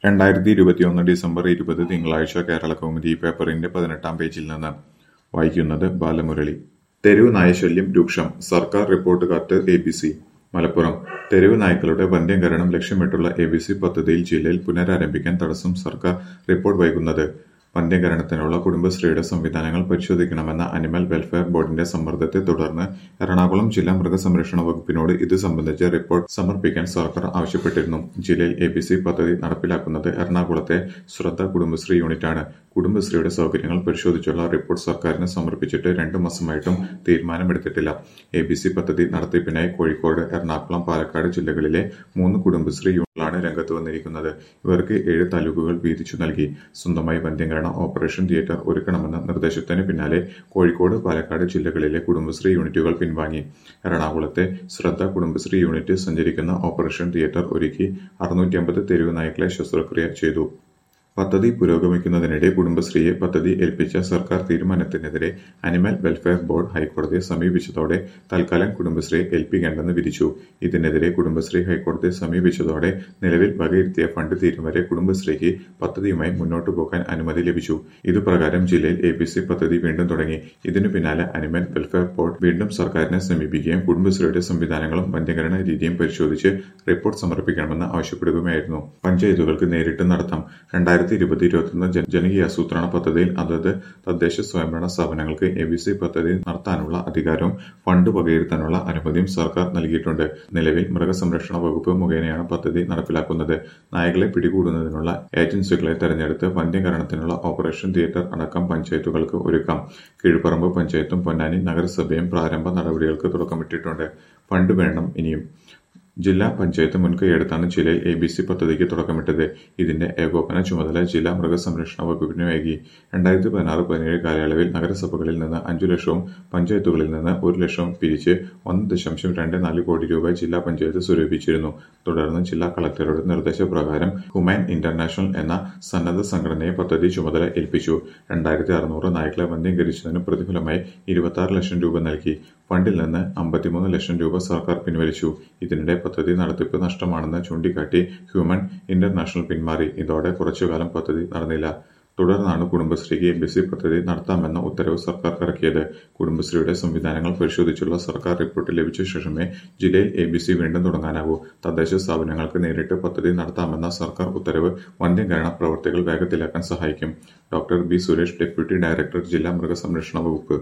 രണ്ടായിരത്തി ഇരുപത്തിയൊന്ന് ഡിസംബർ ഇരുപത് തിങ്കളാഴ്ച കേരളകൗമുദി പേപ്പറിന്റെ പതിനെട്ടാം പേജിൽ നിന്ന് വായിക്കുന്നത് ബാലമുരളി തെരുവ് നായശല്യം രൂക്ഷം സർക്കാർ റിപ്പോർട്ട് കാത്ത് എ ബി സി മലപ്പുറം തെരുവ് നായ്ക്കളുടെ വന്ധ്യംകരണം ലക്ഷ്യമിട്ടുള്ള എ ബി സി പദ്ധതിയിൽ ജില്ലയിൽ പുനരാരംഭിക്കാൻ തടസ്സം സർക്കാർ റിപ്പോർട്ട് വൈകുന്നത് വന്ധ്യംകരണത്തിനുള്ള കുടുംബശ്രീയുടെ സംവിധാനങ്ങൾ പരിശോധിക്കണമെന്ന അനിമൽ വെൽഫെയർ ബോർഡിന്റെ സമ്മർദ്ദത്തെ തുടർന്ന് എറണാകുളം ജില്ലാ മൃഗസംരക്ഷണ വകുപ്പിനോട് ഇത് സംബന്ധിച്ച റിപ്പോർട്ട് സമർപ്പിക്കാൻ സർക്കാർ ആവശ്യപ്പെട്ടിരുന്നു ജില്ലയിൽ എ ബി സി പദ്ധതി നടപ്പിലാക്കുന്നത് എറണാകുളത്തെ ശ്രദ്ധ കുടുംബശ്രീ യൂണിറ്റാണ് കുടുംബശ്രീയുടെ സൗകര്യങ്ങൾ പരിശോധിച്ചുള്ള റിപ്പോർട്ട് സർക്കാരിന് സമർപ്പിച്ചിട്ട് രണ്ടു മാസമായിട്ടും തീരുമാനമെടുത്തിട്ടില്ല എ ബി സി പദ്ധതി നടത്തിപ്പിനായി കോഴിക്കോട് എറണാകുളം പാലക്കാട് ജില്ലകളിലെ മൂന്ന് കുടുംബശ്രീ യൂണിറ്റുകളാണ് രംഗത്ത് വന്നിരിക്കുന്നത് ഇവർക്ക് ഏഴ് താലൂക്കുകൾ വീതിച്ചു നൽകി സ്വന്തമായി വന്ധ്യംകരണ ഓപ്പറേഷൻ തിയേറ്റർ ഒരുക്കണമെന്ന നിർദ്ദേശത്തിന് പിന്നാലെ കോഴിക്കോട് പാലക്കാട് ജില്ലകളിലെ കുടുംബശ്രീ യൂണിറ്റുകൾ പിൻവാങ്ങി എറണാകുളത്തെ ശ്രദ്ധ കുടുംബശ്രീ യൂണിറ്റ് സഞ്ചരിക്കുന്ന ഓപ്പറേഷൻ തിയേറ്റർ ഒരുക്കി അറുന്നൂറ്റി അമ്പത് തെരുവ് നായ്ക്കളെ ശസ്ത്രക്രിയ ചെയ്തു പദ്ധതി പുരോഗമിക്കുന്നതിനിടെ കുടുംബശ്രീയെ പദ്ധതി ഏൽപ്പിച്ച സർക്കാർ തീരുമാനത്തിനെതിരെ അനിമൽ വെൽഫെയർ ബോർഡ് ഹൈക്കോടതിയെ സമീപിച്ചതോടെ തൽക്കാലം കുടുംബശ്രീയെ ഏൽപ്പിക്കേണ്ടെന്ന് വിധിച്ചു ഇതിനെതിരെ കുടുംബശ്രീ ഹൈക്കോടതിയെ സമീപിച്ചതോടെ നിലവിൽ വകയിരുത്തിയ ഫണ്ട് തീരും വരെ കുടുംബശ്രീക്ക് പദ്ധതിയുമായി മുന്നോട്ടു പോകാൻ അനുമതി ലഭിച്ചു ഇതുപ്രകാരം ജില്ലയിൽ എ പി സി പദ്ധതി വീണ്ടും തുടങ്ങി ഇതിനു പിന്നാലെ അനിമൽ വെൽഫെയർ ബോർഡ് വീണ്ടും സർക്കാരിനെ സമീപിക്കുകയും കുടുംബശ്രീയുടെ സംവിധാനങ്ങളും വന്ധ്യംകരണ രീതിയും പരിശോധിച്ച് റിപ്പോർട്ട് സമർപ്പിക്കണമെന്ന് ആവശ്യപ്പെടുകയായിരുന്നു പഞ്ചായത്തുകൾക്ക് നേരിട്ട് നടത്താം രണ്ടായിരത്തി ഇരുപത് ഇരുപത്തൊന്ന് ജനകീയാസൂത്രണ പദ്ധതിയിൽ അതത് തദ്ദേശ സ്വയംഭരണ സ്ഥാപനങ്ങൾക്ക് എ ബി സി പദ്ധതി നടത്താനുള്ള അധികാരവും ഫണ്ട് വകയിരുത്താനുള്ള അനുമതിയും സർക്കാർ നൽകിയിട്ടുണ്ട് നിലവിൽ മൃഗസംരക്ഷണ വകുപ്പ് മുഖേനയാണ് പദ്ധതി നടപ്പിലാക്കുന്നത് നായകളെ പിടികൂടുന്നതിനുള്ള ഏജൻസികളെ തെരഞ്ഞെടുത്ത് വന്ധ്യംകരണത്തിനുള്ള ഓപ്പറേഷൻ തിയേറ്റർ അടക്കം പഞ്ചായത്തുകൾക്ക് ഒരുക്കാം കീഴ്പറമ്പ് പഞ്ചായത്തും പൊന്നാനി നഗരസഭയും പ്രാരംഭ നടപടികൾക്ക് തുടക്കമിട്ടിട്ടുണ്ട് ഫണ്ട് വേണം ഇനിയും ജില്ലാ പഞ്ചായത്ത് മുൻകൈയെടുത്താണ് ജില്ലയിൽ എ ബി സി പദ്ധതിക്ക് തുടക്കമിട്ടത് ഇതിന്റെ ഏകോപന ചുമതല ജില്ലാ മൃഗസംരക്ഷണ വകുപ്പിന് നൽകി രണ്ടായിരത്തി പതിനാറ് പതിനേഴ് കാലയളവിൽ നഗരസഭകളിൽ നിന്ന് അഞ്ചു ലക്ഷവും പഞ്ചായത്തുകളിൽ നിന്ന് ഒരു ലക്ഷവും പിരിച്ച് ഒന്ന് ദശാംശം രണ്ട് നാല് കോടി രൂപ ജില്ലാ പഞ്ചായത്ത് സ്വരൂപിച്ചിരുന്നു തുടർന്ന് ജില്ലാ കളക്ടറുടെ നിർദ്ദേശപ്രകാരം ഹുമാൻ ഇന്റർനാഷണൽ എന്ന സന്നദ്ധ സംഘടനയെ പദ്ധതി ചുമതല ഏൽപ്പിച്ചു രണ്ടായിരത്തി അറുന്നൂറ് നായ്ക്കളെ വന്ധ്യംകരിച്ചതിന് പ്രതിഫലമായി ഇരുപത്തി ആറ് ലക്ഷം രൂപ നൽകി ഫണ്ടിൽ നിന്ന് അമ്പത്തിമൂന്ന് ലക്ഷം രൂപ സർക്കാർ പിൻവലിച്ചു ഇതിനിടെ പദ്ധതി നടത്തിപ്പ് നഷ്ടമാണെന്ന് ചൂണ്ടിക്കാട്ടി ഹ്യൂമൻ ഇന്റർനാഷണൽ പിന്മാറി ഇതോടെ കുറച്ചുകാലം പദ്ധതി നടന്നില്ല തുടർന്നാണ് കുടുംബശ്രീക്ക് എം ബി സി പദ്ധതി നടത്താമെന്ന ഉത്തരവ് സർക്കാർ ഇറക്കിയത് കുടുംബശ്രീയുടെ സംവിധാനങ്ങൾ പരിശോധിച്ചുള്ള സർക്കാർ റിപ്പോർട്ട് ലഭിച്ച ശേഷമേ ജില്ലയിൽ എ ബി സി വീണ്ടും തുടങ്ങാനാവൂ തദ്ദേശ സ്ഥാപനങ്ങൾക്ക് നേരിട്ട് പദ്ധതി നടത്താമെന്ന സർക്കാർ ഉത്തരവ് വന്ധ്യംകരണ പ്രവർത്തികൾ വേഗത്തിലാക്കാൻ സഹായിക്കും doctor B Suresh deputy director ജില്ലാ മൃഗസംരക്ഷണ വകുപ്പ്